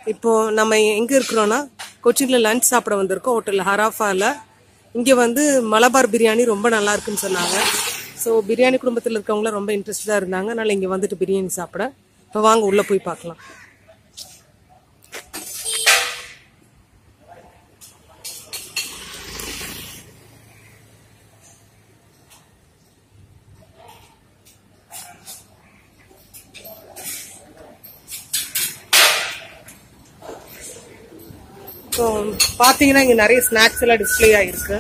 இப்போ நம்ம எங்க இருக்கிறோம்னா கொச்சின்ல லஞ்ச் சாப்பிட வந்திருக்கோம் ஹோட்டல் ஹராஃபால இங்க வந்து மலபார் பிரியாணி ரொம்ப நல்லா இருக்குன்னு சொன்னாங்க ஸோ பிரியாணி குடும்பத்தில் இருக்கவங்கள ரொம்ப இன்ட்ரெஸ்டடா இருந்தாங்க அதனால இங்க வந்துட்டு பிரியாணி சாப்பிட இப்போ வாங்க உள்ள போய் பார்க்கலாம் ஸோ பார்த்தீங்கன்னா இங்க நிறைய ஸ்நாக்ஸ் எல்லாம் டிஸ்ப்ளே ஆயிருக்கு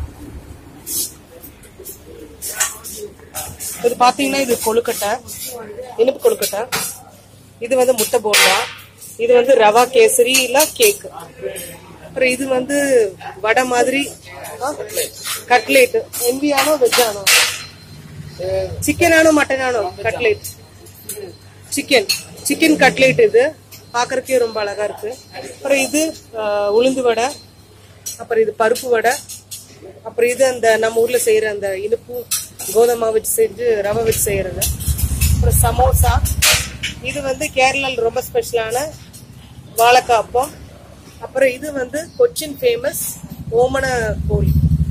இது பார்த்தீங்கன்னா இது கொழுக்கட்டை இனிப்பு கொழுக்கட்டை இது வந்து முட்டை போண்டா இது வந்து ரவா கேசரி இல்ல கேக் அப்புறம் இது வந்து வடை மாதிரி கட்லேட் எம்பியானோ வெஜ்ஜானோ சிக்கன் ஆனோ மட்டன் ஆனோ கட்லேட் சிக்கன் சிக்கன் கட்லேட் இது பார்க்கறதுக்கே ரொம்ப அழகா இருக்கு அப்புறம் இது ஆஹ், உளுந்து வடை அப்புறம் இது பருப்பு வடை அப்புறம் இது அந்த நம்ம ஊர்ல செய்யற அந்த இனிப்பு கோதுமை மாவு வச்சு செஞ்சு ரவை வச்சு செய்யறது அப்புறம் சமோசா இது வந்து கேரளால ரொம்ப ஸ்பெஷலான வாழைக்காய் அப்பம் அப்புறம் இது வந்து கொச்சின் ஃபேமஸ் ஓமன கோழி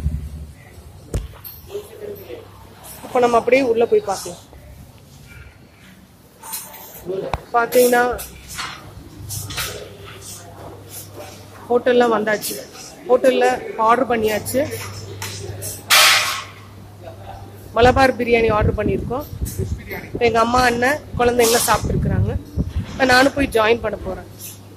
இப்போ நம்ம அப்படியே உள்ள போய் பார்க்கலாம் பார்த்தீங்கன்னா ஹோட்டல்ல வந்தாச்சு ஹோட்டல்ல ஆர்டர் பண்ணியாச்சு மலபார் பிரியாணி ஆர்டர் பண்ணியிருக்கோம் இப்ப எங்க அம்மா அண்ணன் குழந்தைங்களாம் சாப்பிட்டுருக்குறாங்க இப்போ நானும் போய் ஜாயின் பண்ண போறேன்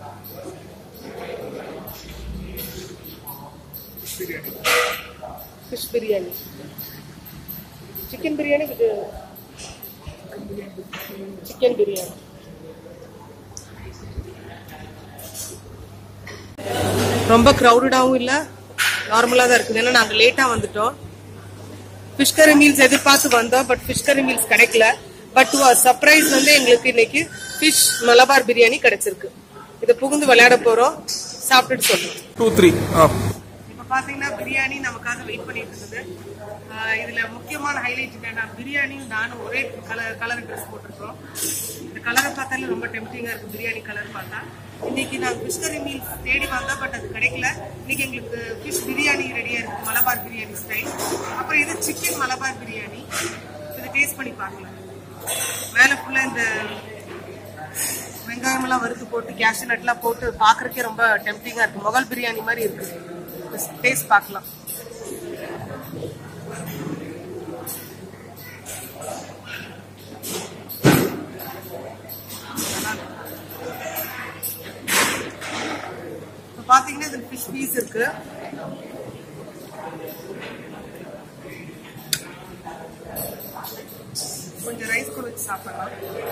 ஃபிஷ் பிரியாணி சிக்கன் பிரியாணி இது சிக்கன் பிரியாணி ரொம்ப க்ரௌடடாகவும் இல்லை நார்மலாக தான் இருக்குது ஏன்னா நாங்கள் லேட்டாக வந்துட்டோம் ஃபிஷ் கறி மீல்ஸ் எதிர்பார்த்து வந்தோம் பட் ஃபிஷ் கறி மீல்ஸ் கிடைக்கல பட் சர்ப்ரைஸ் வந்து எங்களுக்கு இன்னைக்கு ஃபிஷ் மலபார் பிரியாணி கிடைச்சிருக்கு இதை புகுந்து விளையாட போறோம் சாப்பிட்டுட்டு சொல்றோம் டூ த்ரீ ஆ இப்ப பாத்தீங்கன்னா பிரியாணி நமக்காக வெயிட் பண்ணிட்டு இருக்குது ஆஹ் இதுல முக்கியமான ஹைலைட் என்னன்னா பிரியாணியும் நானும் ஒரே கலர் கலர் ட்ரெஸ் போட்டிருக்கோம் இந்த கலரை பார்த்தாலே ரொம்ப டெம்டிங்கா இருக்கு பிரியாணி கலர் பார்த்தா இன்னைக்கு நாங்க ஃபிஷ் கறி மீல் தேடி வந்தோம் பட் அது கிடைக்கல இன்னைக்கு எங்களுக்கு ஃபிஷ் பிரியாணி ரெடியா இருக்கு மலபார் பிரியாணி ஸ்டைல் அப்புறம் இது சிக்கன் மலபார் பிரியாணி இது டேஸ்ட் பண்ணி பார்க்கலாம் மேல ஃபுல்லா இந்த வெங்காயம் எல்லாம் வறுத்து போட்டு கேஷ்யூ நட்லாம் போட்டு பாக்குறதுக்கே ரொம்ப டெம்டிங்கா இருக்கு முகல் பிரியாணி மாதிரி இருக்கு டேஸ்ட் பார்க்கலாம் இப்ப பாத்தீங்கன்னா இதுல ஃபிஷ் பீஸ் இருக்கு கொஞ்சம் ரைஸ் கூட வச்சு சாப்பிடலாம்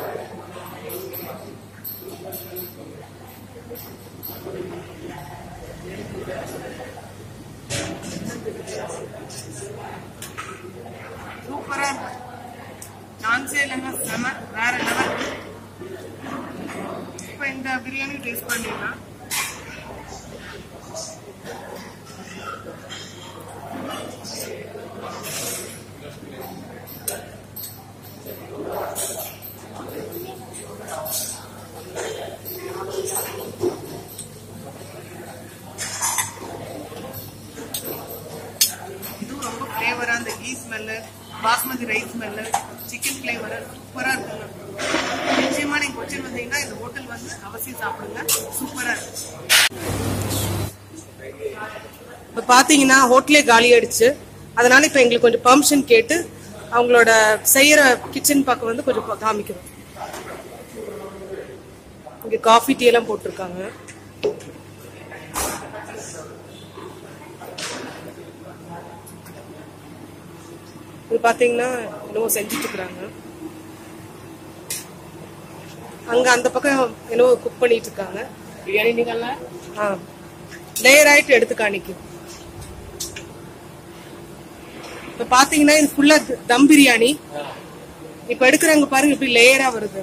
சூப்பரா இருக்கு சான்ஸே இல்லைங்க செம வேற லெவல் இப்போ இந்த பிரியாணி டேஸ்ட் பண்ணிடலாம் இதுவும் ரொம்ப ஃப்ளேவரா அந்த கீ smell basmati rice smell chicken flavour சூப்பரா இருக்குங்க நிச்சயமா நீங்க கொச்சின் வந்தீங்கன்னா இந்த ஹோட்டல் வந்து அவசியம் சாப்பிடுங்க சூப்பரா இருக்கு இப்ப பாத்தீங்கன்னா ஹோட்டலே காலி ஆயிடுச்சு அதனால இப்ப எங்களுக்கு கொஞ்சம் பெர்மிஷன் கேட்டு அவங்களோட செய்யற கிச்சன் பக்கம் வந்து கொஞ்சம் பா- காமிக்கிறோம் இங்க காஃபி டீ எல்லாம் போட்டிருக்காங்க இது பாத்தீங்கன்னா என்னவோ செஞ்சுட்டு இருக்கிறாங்க அங்க அந்த பக்கம் என்னவோ குக் பண்ணிட்டு இருக்காங்க பிரியாணி நீங்கல்ல ஆ லேயர் ஆயிட்டு எடுத்து காணிக்கும் இப்ப பாத்தீங்கன்னா இது ஃபுல்லா தம் பிரியாணி இப்ப எடுக்கிறாங்க பாருங்க இப்படி லேயரா வருது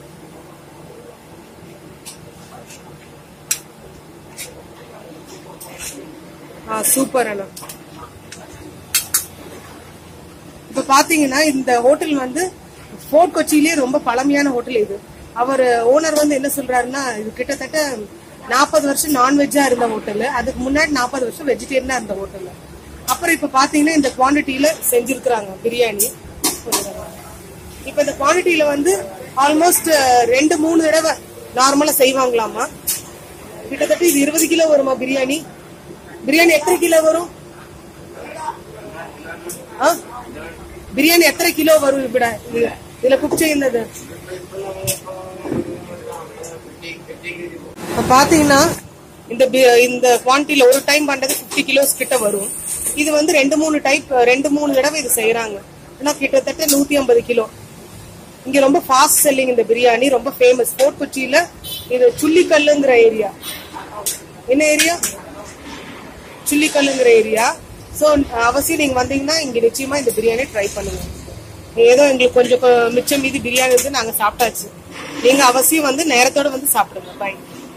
ஆ சூப்பர் அண்ணா இப்ப பாத்தீங்கன்னா இந்த ஹோட்டல் வந்து ஃபோர்ட் கொச்சியிலே ரொம்ப பழமையான ஹோட்டல் இது அவர் ஓனர் வந்து என்ன சொல்றாருன்னா இது கிட்டத்தட்ட நாற்பது வருஷம் நான்வெஜ்ஜா இருந்த ஹோட்டல் அதுக்கு முன்னாடி நாற்பது வருஷம் வெஜிடேரியனா இருந்த ஹோட்டல் அப்புறம் இப்ப பாத்தீங்கன்னா இந்த குவாண்டிட்டியில செஞ்சிருக்கிறாங்க பிரியாணி இப்ப இந்த குவாண்டிட்டியில வந்து ஆல்மோஸ்ட் ரெண்டு மூணு தடவை நார்மலா செய்வாங்களாமா கிட்டத்தட்ட இது இருபது கிலோ வருமா பிரியாணி பிரியாணி எத்தனை கிலோ வரும் ஆ? பிரியாணி எத்தனை கிலோ வரும் இப்பட இது- இதுல குக் ചെയ്യുന്നത് இப்ப பாத்தீங்கன்னா இந்த பி- இந்த குவான்டிட்டில ஒரு டைம் பண்றது 50 கிலோஸ் கிட்ட வரும் இது வந்து ரெண்டு மூணு டைப் ரெண்டு மூணு தடவை இது செய்யறாங்க ஆனா கிட்டத்தட்ட நூத்தி ஐம்பது கிலோ இங்க ரொம்ப ஃபாஸ்ட் செல்லிங் இந்த பிரியாணி ரொம்ப ஃபேமஸ் ஃபோர்ட் கொச்சியில இது சுள்ளிக்கல்லுங்கிற ஏரியா என்ன ஏரியா சுள்ளிக்கல்லுங்கிற ஏரியா ஸோ அவசியம் நீங்க வந்தீங்கன்னா இங்க நிச்சயமா இந்த பிரியாணி ட்ரை பண்ணுங்க ஏதோ எங்களுக்கு கொஞ்சம் கொ- மிச்சம் மீதி பிரியாணி வந்து நாங்க சாப்பிட்டாச்சு நீங்க அவசியம் வந்து நேரத்தோட வந்து சாப்பிடுங்க பை